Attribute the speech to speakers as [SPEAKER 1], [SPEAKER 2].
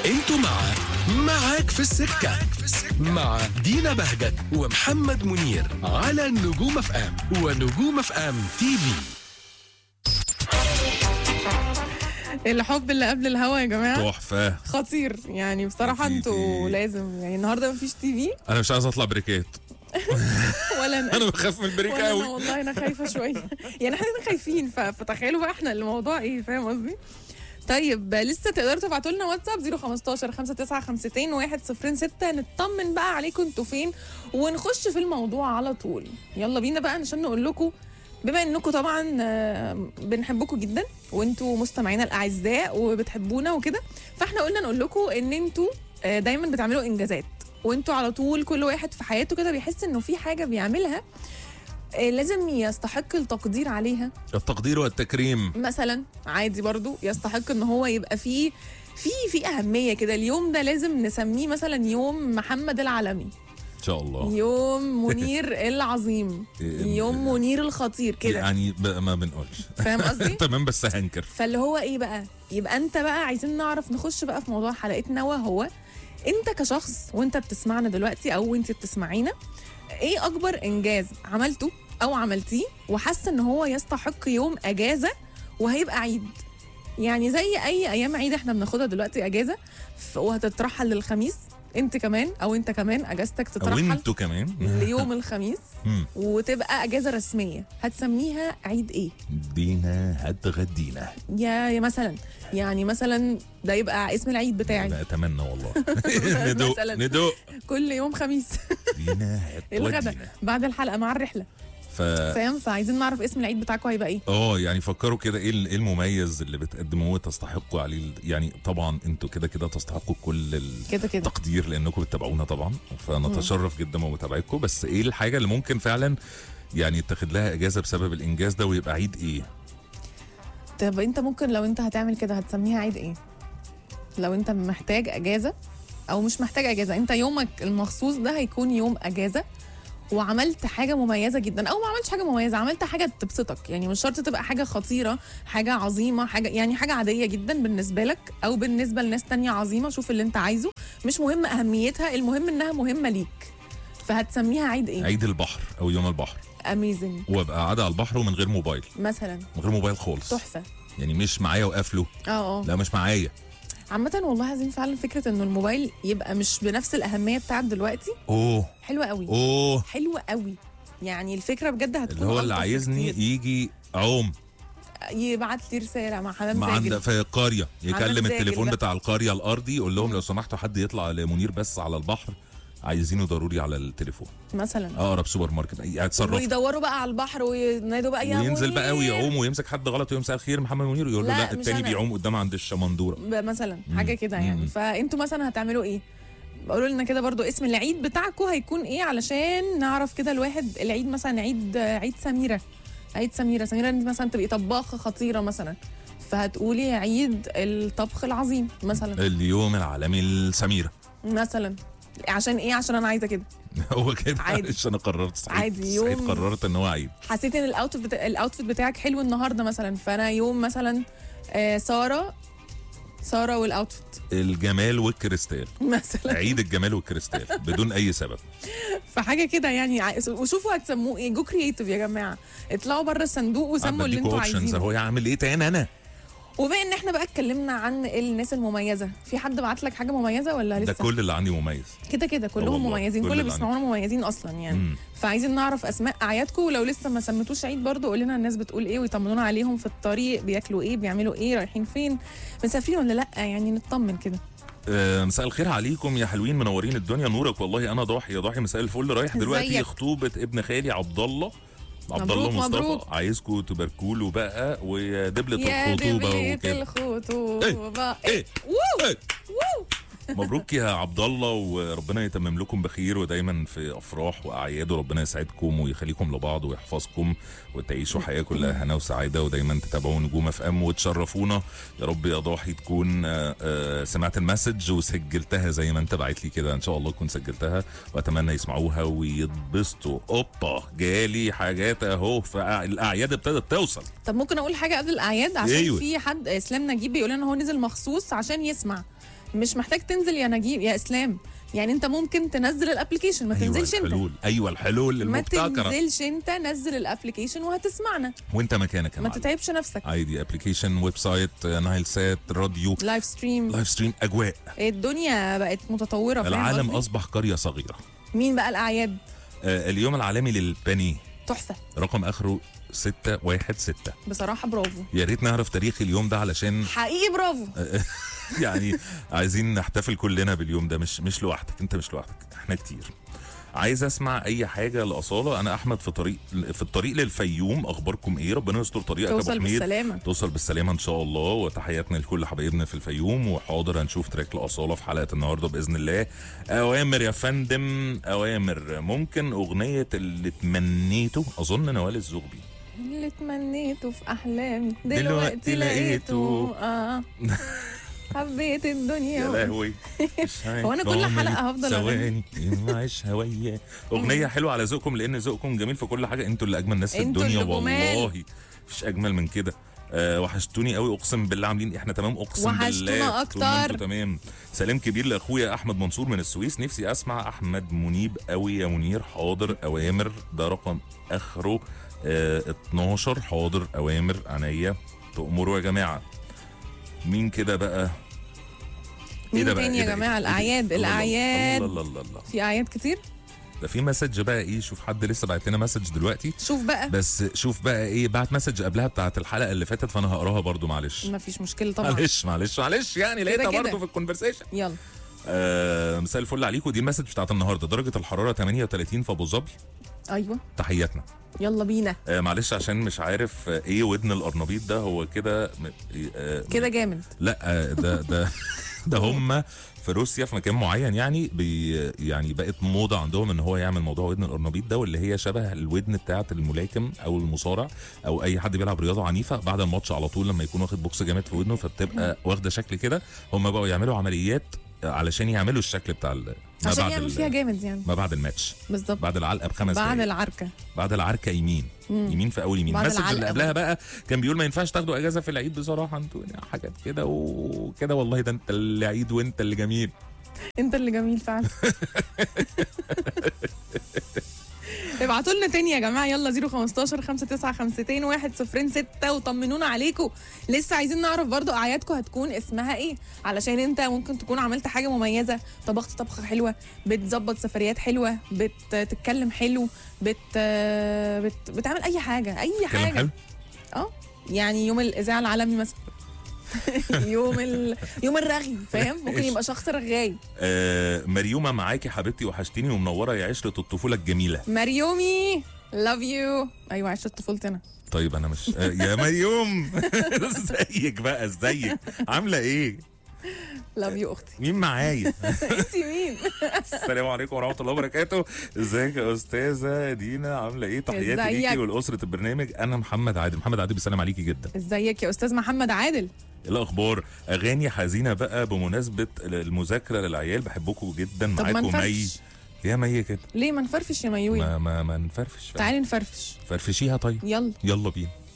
[SPEAKER 1] انتوا مع معاك في السكة مع دينا بهجت ومحمد منير على نجوم اف ام ونجوم اف ام تي في
[SPEAKER 2] الحب اللي قبل الهوا يا جماعه
[SPEAKER 3] تحفه
[SPEAKER 2] خطير يعني بصراحه
[SPEAKER 3] في-
[SPEAKER 2] انتوا
[SPEAKER 3] في-
[SPEAKER 2] لازم يعني النهارده مفيش تي في
[SPEAKER 3] انا مش عايز اطلع بريكات
[SPEAKER 2] ولا
[SPEAKER 3] انا بخاف من البريك
[SPEAKER 2] ولا أنا
[SPEAKER 3] قوي
[SPEAKER 2] والله انا خايفه شويه يعني احنا خايفين ف- فتخيلوا بقى احنا الموضوع ايه فاهم قصدي طيب لسه تقدروا تبعتوا لنا واتساب 015 5952 106 نطمن بقى عليكم انتوا فين ونخش في الموضوع على طول يلا بينا بقى عشان نقول لكم بما انكم طبعا آه، بنحبكم جدا وانتوا مستمعينا الاعزاء وبتحبونا وكده فاحنا قلنا نقول لكم ان انتوا آه، دايما بتعملوا انجازات وانتوا على طول كل واحد في حياته كده بيحس انه في حاجه بيعملها آه، لازم يستحق التقدير عليها
[SPEAKER 3] التقدير والتكريم
[SPEAKER 2] مثلا عادي برضو يستحق ان هو يبقى فيه في في اهميه كده اليوم ده لازم نسميه مثلا يوم محمد العالمي
[SPEAKER 3] ان شاء الله
[SPEAKER 2] يوم منير العظيم
[SPEAKER 3] إيه،
[SPEAKER 2] يوم منير الخطير كده
[SPEAKER 3] يعني ب- ما بنقولش
[SPEAKER 2] فاهم قصدي
[SPEAKER 3] تمام بس هنكر
[SPEAKER 2] فاللي هو ايه بقى يبقى انت بقى عايزين نعرف نخش بقى في موضوع حلقتنا وهو انت كشخص وانت بتسمعنا دلوقتي او انت بتسمعينا ايه اكبر انجاز عملته او عملتيه وحاسه ان هو يستحق يوم اجازه وهيبقى عيد يعني زي اي ايام عيد احنا بناخدها دلوقتي اجازه ف- وهتترحل للخميس انت كمان او انت كمان اجازتك
[SPEAKER 3] او
[SPEAKER 2] تترحل
[SPEAKER 3] انتوا كمان
[SPEAKER 2] ليوم الخميس
[SPEAKER 3] مم.
[SPEAKER 2] وتبقى اجازه رسميه هتسميها عيد ايه
[SPEAKER 3] دينا هتغدينا
[SPEAKER 2] يا يا مثلا يعني مثلا ده يبقى اسم العيد بتاعي
[SPEAKER 3] انا اتمنى والله ندوق
[SPEAKER 2] مثلاً.
[SPEAKER 3] ندوق
[SPEAKER 2] كل يوم خميس
[SPEAKER 3] دينا
[SPEAKER 2] الغدا
[SPEAKER 3] هتودينا
[SPEAKER 2] بعد الحلقه مع الرحله
[SPEAKER 3] ف
[SPEAKER 2] فاهم فعايزين نعرف اسم العيد بتاعكم هيبقى ايه
[SPEAKER 3] اه يعني فكروا كده ايه ال- إيه المميز اللي بتقدموه تستحقوا عليه ال- يعني طبعا انتوا كده كده تستحقوا كل ال-
[SPEAKER 2] كده كده
[SPEAKER 3] تقدير لانكم بتتابعونا طبعا فنتشرف جدا بمتابعتكم بس ايه الحاجه اللي ممكن فعلا يعني تاخد لها اجازه بسبب الانجاز ده ويبقى عيد ايه
[SPEAKER 2] طب انت ممكن لو انت هتعمل كده هتسميها عيد ايه لو انت محتاج اجازه او مش محتاج اجازه انت يومك المخصوص ده هيكون يوم اجازه وعملت حاجه مميزه جدا او ما عملتش حاجه مميزه عملت حاجه تبسطك يعني مش شرط تبقى حاجه خطيره حاجه عظيمه حاجه يعني حاجه عاديه جدا بالنسبه لك او بالنسبه لناس تانية عظيمه شوف اللي انت عايزه مش مهم اهميتها المهم انها مهمه ليك فهتسميها عيد ايه
[SPEAKER 3] عيد البحر او يوم البحر
[SPEAKER 2] اميزنج
[SPEAKER 3] وابقى قاعده على البحر ومن غير موبايل
[SPEAKER 2] مثلا
[SPEAKER 3] من غير موبايل خالص
[SPEAKER 2] تحفه
[SPEAKER 3] يعني مش معايا وقافله
[SPEAKER 2] اه اه
[SPEAKER 3] لا مش معايا
[SPEAKER 2] عامة والله عايزين فعلا فكرة انه الموبايل يبقى مش بنفس الأهمية بتاعت دلوقتي
[SPEAKER 3] اوه
[SPEAKER 2] حلوة قوي
[SPEAKER 3] اوه
[SPEAKER 2] حلوة قوي يعني الفكرة بجد هتكون
[SPEAKER 3] اللي هو اللي
[SPEAKER 2] ألطف
[SPEAKER 3] عايزني
[SPEAKER 2] بكتير.
[SPEAKER 3] يجي عوم
[SPEAKER 2] يبعت لي رسالة مع حمام
[SPEAKER 3] ما عند
[SPEAKER 2] ساجد
[SPEAKER 3] في القريه يكلم
[SPEAKER 2] زاجل
[SPEAKER 3] التليفون
[SPEAKER 2] ده.
[SPEAKER 3] بتاع القريه الارضي يقول لهم لو سمحتوا حد يطلع لمنير بس على البحر عايزينه ضروري على التليفون
[SPEAKER 2] مثلا
[SPEAKER 3] اقرب سوبر ماركت يتصرف
[SPEAKER 2] ويدوروا بقى على البحر وينادوا بقى يا
[SPEAKER 3] وينزل بقى
[SPEAKER 2] منير.
[SPEAKER 3] ويعوم ويمسك حد غلط ويقول مساء الخير محمد منير يقول له
[SPEAKER 2] لا،
[SPEAKER 3] لا
[SPEAKER 2] مش
[SPEAKER 3] التاني
[SPEAKER 2] أنا.
[SPEAKER 3] بيعوم قدام عند الشمندوره
[SPEAKER 2] ب- مثلا حاجة كده يعني
[SPEAKER 3] مم.
[SPEAKER 2] فانتوا مثلا هتعملوا ايه قولوا لنا كده برضو اسم العيد بتاعكم هيكون ايه علشان نعرف كده الواحد العيد مثلا عيد عيد سميرة عيد سميرة سميرة انت مثلا تبقي طباخة خطيرة مثلا فهتقولي عيد الطبخ العظيم مثلا
[SPEAKER 3] اليوم العالمي السميره
[SPEAKER 2] مثلا عشان ايه عشان انا عايزه كده
[SPEAKER 3] هو كده
[SPEAKER 2] عادي.
[SPEAKER 3] معلش انا قررت سعيد
[SPEAKER 2] عادي،
[SPEAKER 3] سعيد
[SPEAKER 2] يوم-
[SPEAKER 3] قررت ان هو عيد
[SPEAKER 2] حسيت ان الاوتفيت بتا... الاوتفيت بتاعك حلو النهارده مثلا فانا يوم مثلا آه ساره ساره والاوتفيت
[SPEAKER 3] الجمال والكريستال
[SPEAKER 2] مثلا
[SPEAKER 3] عيد الجمال والكريستال بدون اي سبب
[SPEAKER 2] فحاجه كده يعني ع- وشوفوا هتسموه ايه جو كرييتيف يا جماعه اطلعوا بره الصندوق وسموا اللي
[SPEAKER 3] بديكوا
[SPEAKER 2] انتوا
[SPEAKER 3] options
[SPEAKER 2] عايزينه
[SPEAKER 3] اهو يعمل ايه تاني انا
[SPEAKER 2] وبما ان احنا بقى اتكلمنا عن الناس المميزه في حد بعت لك حاجه مميزه ولا
[SPEAKER 3] ده
[SPEAKER 2] لسه
[SPEAKER 3] كل اللي عندي مميز
[SPEAKER 2] كده كده كلهم
[SPEAKER 3] والله،
[SPEAKER 2] مميزين
[SPEAKER 3] كل
[SPEAKER 2] كل اللي
[SPEAKER 3] اللي
[SPEAKER 2] بيسمعونا مميزين اصلا يعني
[SPEAKER 3] مم.
[SPEAKER 2] فعايزين نعرف اسماء اعيادكم ولو لسه ما سميتوش عيد برضو قول لنا الناس بتقول ايه ويطمنونا عليهم في الطريق بياكلوا ايه بيعملوا ايه رايحين فين مسافرين ولا لا يعني نطمن كده
[SPEAKER 3] آه، مساء الخير عليكم يا حلوين منورين الدنيا نورك والله انا ضاحي يا ضاحي مساء الفل رايح دلوقتي
[SPEAKER 2] ازيك؟
[SPEAKER 3] خطوبه ابن خالي عبد الله عبد الله
[SPEAKER 2] مبروك،
[SPEAKER 3] مصطفى
[SPEAKER 2] مبروك.
[SPEAKER 3] عايزكم تباركوا له بقى ودبله
[SPEAKER 2] يا
[SPEAKER 3] الخطوبه
[SPEAKER 2] دبلة
[SPEAKER 3] وكده
[SPEAKER 2] الخطوبة
[SPEAKER 3] ايه
[SPEAKER 2] وو
[SPEAKER 3] إيه.
[SPEAKER 2] وو
[SPEAKER 3] مبروك يا عبد الله وربنا يتمم لكم بخير ودايما في افراح واعياد وربنا يسعدكم ويخليكم لبعض ويحفظكم وتعيشوا حياه كلها هنا وسعاده ودايما تتابعوا نجوم اف ام وتشرفونا يا رب يا ضاحي تكون آه، آه، سمعت المسج وسجلتها زي ما انت باعت لي كده ان شاء الله تكون سجلتها واتمنى يسمعوها ويتبسطوا اوبا جالي حاجات اهو فالاعياد ابتدت توصل
[SPEAKER 2] طب ممكن اقول حاجه قبل الاعياد عشان
[SPEAKER 3] أيوة.
[SPEAKER 2] في حد اسلام نجيب بيقول لنا هو نزل مخصوص عشان يسمع مش محتاج تنزل يا نجيب يا اسلام يعني انت ممكن تنزل الابلكيشن ما تنزلش انت
[SPEAKER 3] الحلول ايوه الحلول
[SPEAKER 2] ما
[SPEAKER 3] المبتكره
[SPEAKER 2] تنزلش انت نزل الابلكيشن وهتسمعنا
[SPEAKER 3] وانت مكانك يا
[SPEAKER 2] ما
[SPEAKER 3] معلم.
[SPEAKER 2] تتعبش نفسك
[SPEAKER 3] عادي ابلكيشن ويب سايت نايل سات راديو
[SPEAKER 2] لايف ستريم
[SPEAKER 3] لايف ستريم اجواء
[SPEAKER 2] الدنيا بقت متطوره فاهم
[SPEAKER 3] العالم
[SPEAKER 2] قصدي؟
[SPEAKER 3] اصبح قريه صغيره
[SPEAKER 2] مين بقى الاعياد
[SPEAKER 3] آه، اليوم العالمي للبانيه
[SPEAKER 2] تحفه
[SPEAKER 3] رقم اخره 616
[SPEAKER 2] بصراحه برافو
[SPEAKER 3] يا ريت نعرف تاريخ اليوم ده علشان
[SPEAKER 2] حقيقي برافو
[SPEAKER 3] يعني عايزين نحتفل كلنا باليوم ده مش مش لوحدك انت مش لوحدك احنا كتير عايز اسمع اي حاجه لاصاله انا احمد في طريق في الطريق للفيوم اخباركم ايه ربنا يستر طريقك يا ابو
[SPEAKER 2] توصل
[SPEAKER 3] حميد
[SPEAKER 2] بالسلامه
[SPEAKER 3] توصل بالسلامه ان شاء الله وتحياتنا لكل حبايبنا في الفيوم وحاضر هنشوف تراك لاصاله في حلقه النهارده باذن الله اوامر يا فندم اوامر ممكن اغنيه اللي تمنيته اظن نوال الزغبي
[SPEAKER 2] اللي تمنيته في احلامي
[SPEAKER 3] دلوقتي
[SPEAKER 2] دلوقتي
[SPEAKER 3] لقيته.
[SPEAKER 2] لقيته اه حبيت الدنيا
[SPEAKER 3] يا
[SPEAKER 2] و-
[SPEAKER 3] لهوي
[SPEAKER 2] هو أنا كل حلقة هفضل
[SPEAKER 3] ثواني معيشها وياه اغنيه حلوه على ذوقكم لان ذوقكم جميل في كل حاجه انتوا اللي اجمل ناس في
[SPEAKER 2] انتوا
[SPEAKER 3] الدنيا
[SPEAKER 2] اللي جمال.
[SPEAKER 3] والله مفيش اجمل من كده أه وحشتوني قوي اقسم بالله عاملين احنا تمام اقسم
[SPEAKER 2] وحشتونا
[SPEAKER 3] بالله
[SPEAKER 2] أكتر.
[SPEAKER 3] طول ما انتوا تمام سلام كبير لاخويا احمد منصور من السويس نفسي اسمع احمد منيب قوي يا منير حاضر اوامر ده رقم اخره أه 12 حاضر اوامر عينيا تأمروا يا جماعه مين كده بقى
[SPEAKER 2] مين
[SPEAKER 3] ده بقى؟
[SPEAKER 2] تاني
[SPEAKER 3] إيه
[SPEAKER 2] يا
[SPEAKER 3] ده؟
[SPEAKER 2] جماعة؟
[SPEAKER 3] إيه ده؟
[SPEAKER 2] الأعياد،
[SPEAKER 3] الله الله
[SPEAKER 2] الأعياد.
[SPEAKER 3] الله الله الله
[SPEAKER 2] في اعياد كتير
[SPEAKER 3] ده في مسج بقى ايه شوف حد لسه بعت لنا مسج دلوقتي
[SPEAKER 2] شوف بقى
[SPEAKER 3] بس شوف بقى ايه بعت مسج قبلها بتاعت الحلقه اللي فاتت فانا هقراها برضو معلش
[SPEAKER 2] ما فيش مشكله طبعا
[SPEAKER 3] معلش معلش معلش يعني لقيتها
[SPEAKER 2] كده.
[SPEAKER 3] برضو في الكونفرسيشن
[SPEAKER 2] يلا
[SPEAKER 3] آه مساء الفل عليكم دي المسج بتاعت النهارده درجه الحراره 38 في ابو ظبي
[SPEAKER 2] ايوه
[SPEAKER 3] تحياتنا
[SPEAKER 2] يلا بينا
[SPEAKER 3] آه معلش عشان مش عارف آه، ايه ودن القرنبيط ده هو كده م- آه
[SPEAKER 2] كده جامد
[SPEAKER 3] لا آه، ده ده ده هم في روسيا في مكان معين يعني بي يعني بقت موضه عندهم ان هو يعمل موضوع ودن القرنبيط ده واللي هي شبه الودن بتاعه الملاكم او المصارع او اي حد بيلعب رياضه عنيفه بعد الماتش على طول لما يكون واخد بوكس جامد في ودنه فبتبقى واخده شكل كده هم بقوا يعملوا عمليات علشان يعملوا الشكل بتاع ال- ما
[SPEAKER 2] عشان
[SPEAKER 3] بعد
[SPEAKER 2] يعمل
[SPEAKER 3] ال-
[SPEAKER 2] فيها جامد يعني
[SPEAKER 3] ما بعد الماتش
[SPEAKER 2] بالظبط
[SPEAKER 3] بعد العلقه بخمس
[SPEAKER 2] بعد
[SPEAKER 3] دقايق
[SPEAKER 2] العركه
[SPEAKER 3] بعد العركه يمين
[SPEAKER 2] مم.
[SPEAKER 3] يمين في اول يمين
[SPEAKER 2] بعد
[SPEAKER 3] المسج اللي
[SPEAKER 2] العلقة
[SPEAKER 3] قبلها بقى كان بيقول ما ينفعش تاخدوا اجازه في العيد بصراحه انتوا يعني حاجات كده وكده والله ده انت اللي عيد وانت اللي جميل
[SPEAKER 2] انت اللي جميل فعلا ابعتوا لنا تاني يا جماعه يلا 015 5952 106 وطمنونا عليكم لسه عايزين نعرف برضو اعيادكم هتكون اسمها ايه علشان انت ممكن تكون عملت حاجه مميزه طبخت طبخه حلوه بتظبط سفريات حلوه بتتكلم حلو بت... بت... بتعمل اي حاجه اي
[SPEAKER 3] كلام
[SPEAKER 2] حاجه
[SPEAKER 3] حلو
[SPEAKER 2] اه يعني يوم الاذاعه العالمي مثلا يوم ال... يوم الرغي فاهم ممكن
[SPEAKER 3] إيش؟
[SPEAKER 2] يبقى شخص رغاي
[SPEAKER 3] آه مريومه معاكي حبيبتي وحشتيني ومنوره يا عشره الطفوله الجميله
[SPEAKER 2] مريومي لاف يو ايوه عشت طفولتي انا
[SPEAKER 3] طيب انا مش آه يا مريوم ازيك بقى ازيك عامله ايه
[SPEAKER 2] لاف يو اختي
[SPEAKER 3] مين معايا
[SPEAKER 2] انت مين
[SPEAKER 3] السلام عليكم ورحمه الله وبركاته ازيك يا استاذه دينا عامله ايه تحياتي
[SPEAKER 2] ازيك؟
[SPEAKER 3] ليكي ولاسره البرنامج انا محمد عادل محمد عادل بيسلم عليكي جدا
[SPEAKER 2] ازيك يا استاذ محمد عادل
[SPEAKER 3] إيه الاخبار اغاني حزينه بقى بمناسبه المذاكره للعيال بحبكم جدا
[SPEAKER 2] طب ما
[SPEAKER 3] معاكم مي
[SPEAKER 2] نفرفش
[SPEAKER 3] يا مي كده
[SPEAKER 2] ليه ما نفرفش يا ميوي
[SPEAKER 3] ما ما ما نفرفش
[SPEAKER 2] تعالي نفرفش
[SPEAKER 3] فرفشيها طيب
[SPEAKER 2] يلا
[SPEAKER 3] يلا بينا